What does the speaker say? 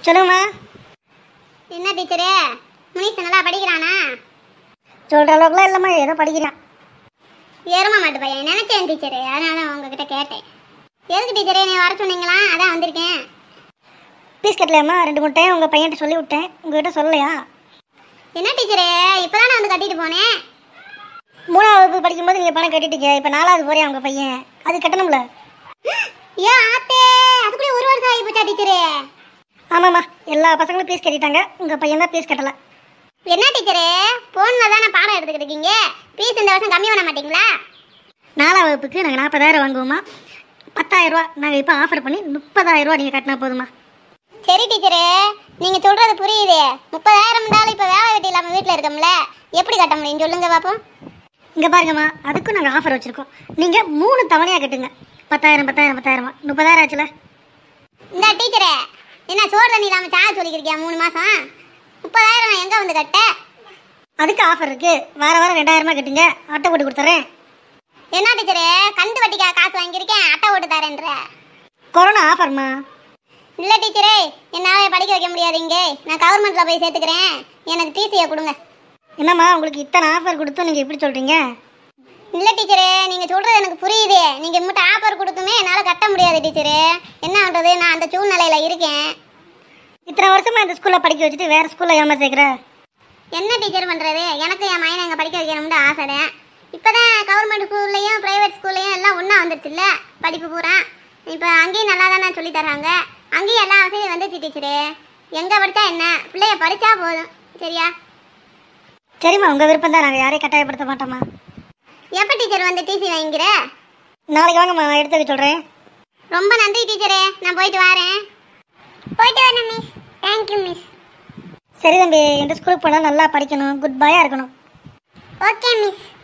சொல்லுங்கம்மா என்ன டீச்சரு முனிஷ் நல்லா படிக்கிறானா சொல்கிற அளவுக்குலாம் இல்லைம்மா ஏதோ படிக்கிறான் ஏறுமா மாட்டு பையன் நினைச்சேன் டீச்சரு அதனால தான் உங்ககிட்ட கேட்டேன் எதுக்கு டீச்சரே நீ வர சொன்னீங்களா அதான் வந்திருக்கேன் ஃபீஸ் கட்டலையாம்மா ரெண்டு மூணு டைம் உங்கள் பையன்கிட்ட சொல்லி விட்டேன் உங்ககிட்ட சொல்லலையா என்ன டீச்சரு இப்போதானே வந்து கட்டிட்டு போனேன் மூணாவது வகுப்பு படிக்கும்போது நீங்கள் பணம் கட்டிட்டீங்க இப்போ நாலாவது போறியா உங்கள் பையன் அது கட்டணும்ல ஏன் ஆத்தே அதுக்குள்ளே ஒரு வருஷம் ஆகி போச்சா டீச்சரு ஆமாம்மா எல்லா பசங்களும் ஃபீஸ் கட்டிட்டாங்க உங்கள் பையன் தான் ஃபீஸ் கட்டலை என்ன டீச்சரு ஃபோனில் தானே பாடம் எடுத்துக்கிட்டு இருக்கீங்க ஃபீஸ் இந்த வருஷம் கம்மி பண்ண மாட்டீங்களா நாலாம் வகுப்புக்கு நாங்கள் நாற்பதாயிரம் வாங்குவோம்மா பத்தாயிரரூவா நாங்கள் இப்போ ஆஃபர் பண்ணி முப்பதாயிரரூவா நீங்கள் கட்டினா போதுமா சரி டீச்சரு நீங்க சொல்றது புரியுது முப்பதாயிரம் இருந்தாலும் இப்ப வேலை வெட்டி இல்லாம வீட்டுல இருக்கோம்ல எப்படி கட்ட முடியும் சொல்லுங்க பாப்போம் இங்கே பாருங்கம்மா அதுக்கும் நாங்கள் ஆஃபர் வச்சுருக்கோம் நீங்கள் மூணு தவணையாக கட்டுங்க பத்தாயிரம் பத்தாயிரம் பத்தாயிரமா முப்பதாயிரம் ஆச்சுல இந்த டீச்சரே என்ன சோறு தண்ணி இல்லாம சாய சொல்லிக்கிறியா மூணு மாசம் முப்பதாயிரம் நான் எங்க வந்து கட்ட அதுக்கு ஆஃபர் இருக்குது வார வாரம் ரெண்டாயிரமா கட்டுங்க அட்டை போட்டு கொடுத்துட்றேன் என்ன டீச்சரே கந்து வட்டிக்கா காசு வாங்கியிருக்கேன் அட்டை ஓட்டு தரேன்ற கொரோனா ஆஃபர்மா இல்ல டீச்சரே என்னால படிக்க வைக்க முடியாது இங்கே நான் கவர்மெண்ட்ல போய் சேர்த்துக்கிறேன் எனக்கு டிசியை கொடுங்க என்னம்மா உங்களுக்கு இத்தனை ஆஃபர் கொடுத்தும் நீங்கள் இப்படி சொல்கிறீங்க இல்ல டீச்சரே நீங்க சொல்றது எனக்கு புரியுது நீங்க மட்டும் ஆஃபர் கொடுத்துமே என்னால கட்ட முடியாது டீச்சரே என்ன பண்றது நான் அந்த சூழ்நிலையில இருக்கேன் இத்தனை வருஷமா இந்த ஸ்கூலில் படிக்க வச்சுட்டு வேறு ஸ்கூலில் ஏமா சேர்க்குற என்ன டீச்சர் பண்றது எனக்கு என் மயனை அங்கே படிக்க வைக்கணும்னு ஆசைதான் இப்போதான் கவர்மெண்ட் ஸ்கூல்லையும் ப்ரைவேட் ஸ்கூல்லையும் எல்லாம் ஒன்றா வந்துருச்சுல்ல படிப்பு பூரா இப்போ அங்கேயும் நல்லா தானே சொல்லி தராங்க அங்கேயும் எல்லா வசதியும் வந்துச்சு டீச்சரு எங்கே படித்தா என்ன பிள்ளைய படித்தா போதும் சரியா சரிம்மா உங்கள் விருப்பம் தான் நாங்கள் யாரையும் கட்டாயப்படுத்த மாட்டோம்மா எப்போ டீச்சர் வந்து டிசி வாங்கிக்கிற நாளைக்கு வாங்கம்மா எடுத்து வைக்க சொல்கிறேன் ரொம்ப நன்றி டீச்சரே நான் போயிட்டு வரேன் போயிட்டு வரேன் மிஸ் தேங்க்யூ மிஸ் சரி தம்பி இந்த ஸ்கூலுக்கு போனால் நல்லா படிக்கணும் குட் பாயாக இருக்கணும் ஓகே மிஸ்